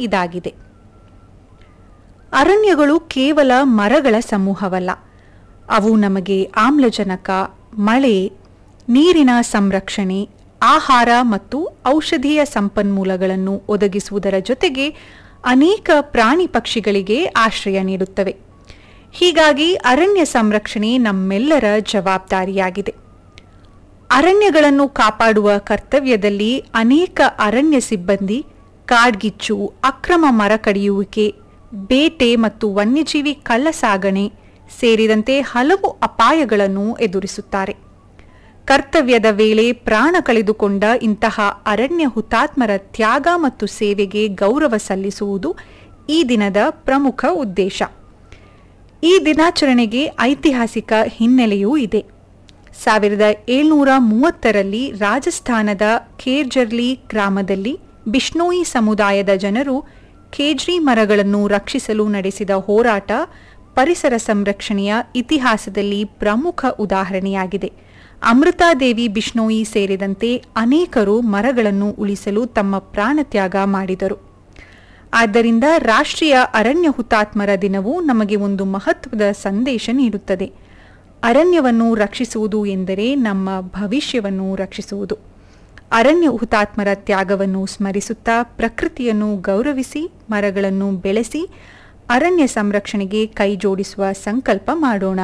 ಇದಾಗಿದೆ ಅರಣ್ಯಗಳು ಕೇವಲ ಮರಗಳ ಸಮೂಹವಲ್ಲ ಅವು ನಮಗೆ ಆಮ್ಲಜನಕ ಮಳೆ ನೀರಿನ ಸಂರಕ್ಷಣೆ ಆಹಾರ ಮತ್ತು ಔಷಧೀಯ ಸಂಪನ್ಮೂಲಗಳನ್ನು ಒದಗಿಸುವುದರ ಜೊತೆಗೆ ಅನೇಕ ಪ್ರಾಣಿ ಪಕ್ಷಿಗಳಿಗೆ ಆಶ್ರಯ ನೀಡುತ್ತವೆ ಹೀಗಾಗಿ ಅರಣ್ಯ ಸಂರಕ್ಷಣೆ ನಮ್ಮೆಲ್ಲರ ಜವಾಬ್ದಾರಿಯಾಗಿದೆ ಅರಣ್ಯಗಳನ್ನು ಕಾಪಾಡುವ ಕರ್ತವ್ಯದಲ್ಲಿ ಅನೇಕ ಅರಣ್ಯ ಸಿಬ್ಬಂದಿ ಕಾಡ್ಗಿಚ್ಚು ಅಕ್ರಮ ಮರ ಕಡಿಯುವಿಕೆ ಬೇಟೆ ಮತ್ತು ವನ್ಯಜೀವಿ ಕಳ್ಳಸಾಗಣೆ ಸೇರಿದಂತೆ ಹಲವು ಅಪಾಯಗಳನ್ನು ಎದುರಿಸುತ್ತಾರೆ ಕರ್ತವ್ಯದ ವೇಳೆ ಪ್ರಾಣ ಕಳೆದುಕೊಂಡ ಇಂತಹ ಅರಣ್ಯ ಹುತಾತ್ಮರ ತ್ಯಾಗ ಮತ್ತು ಸೇವೆಗೆ ಗೌರವ ಸಲ್ಲಿಸುವುದು ಈ ದಿನದ ಪ್ರಮುಖ ಉದ್ದೇಶ ಈ ದಿನಾಚರಣೆಗೆ ಐತಿಹಾಸಿಕ ಹಿನ್ನೆಲೆಯೂ ಇದೆ ಸಾವಿರದ ಏಳ್ನೂರ ಮೂವತ್ತರಲ್ಲಿ ರಾಜಸ್ಥಾನದ ಖೇರ್ಜರ್ಲಿ ಗ್ರಾಮದಲ್ಲಿ ಬಿಷ್ಣೋಯಿ ಸಮುದಾಯದ ಜನರು ಖೇಜ್ರಿ ಮರಗಳನ್ನು ರಕ್ಷಿಸಲು ನಡೆಸಿದ ಹೋರಾಟ ಪರಿಸರ ಸಂರಕ್ಷಣೆಯ ಇತಿಹಾಸದಲ್ಲಿ ಪ್ರಮುಖ ಉದಾಹರಣೆಯಾಗಿದೆ ಅಮೃತಾದೇವಿ ಬಿಷ್ಣೋಯಿ ಸೇರಿದಂತೆ ಅನೇಕರು ಮರಗಳನ್ನು ಉಳಿಸಲು ತಮ್ಮ ಪ್ರಾಣತ್ಯಾಗ ಮಾಡಿದರು ಆದ್ದರಿಂದ ರಾಷ್ಟ್ರೀಯ ಅರಣ್ಯ ಹುತಾತ್ಮರ ದಿನವು ನಮಗೆ ಒಂದು ಮಹತ್ವದ ಸಂದೇಶ ನೀಡುತ್ತದೆ ಅರಣ್ಯವನ್ನು ರಕ್ಷಿಸುವುದು ಎಂದರೆ ನಮ್ಮ ಭವಿಷ್ಯವನ್ನು ರಕ್ಷಿಸುವುದು ಅರಣ್ಯ ಹುತಾತ್ಮರ ತ್ಯಾಗವನ್ನು ಸ್ಮರಿಸುತ್ತಾ ಪ್ರಕೃತಿಯನ್ನು ಗೌರವಿಸಿ ಮರಗಳನ್ನು ಬೆಳೆಸಿ ಅರಣ್ಯ ಸಂರಕ್ಷಣೆಗೆ ಕೈಜೋಡಿಸುವ ಸಂಕಲ್ಪ ಮಾಡೋಣ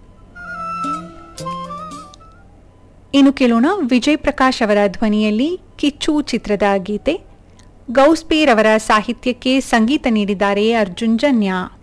ಇನ್ನು ಕೇಳೋಣ ವಿಜಯ್ ಪ್ರಕಾಶ್ ಅವರ ಧ್ವನಿಯಲ್ಲಿ ಕಿಚ್ಚು ಚಿತ್ರದ ಗೀತೆ ಗೌಸ್ಪೀರ್ ಅವರ ಸಾಹಿತ್ಯಕ್ಕೆ ಸಂಗೀತ ನೀಡಿದ್ದಾರೆ ಅರ್ಜುನ್ ಜನ್ಯ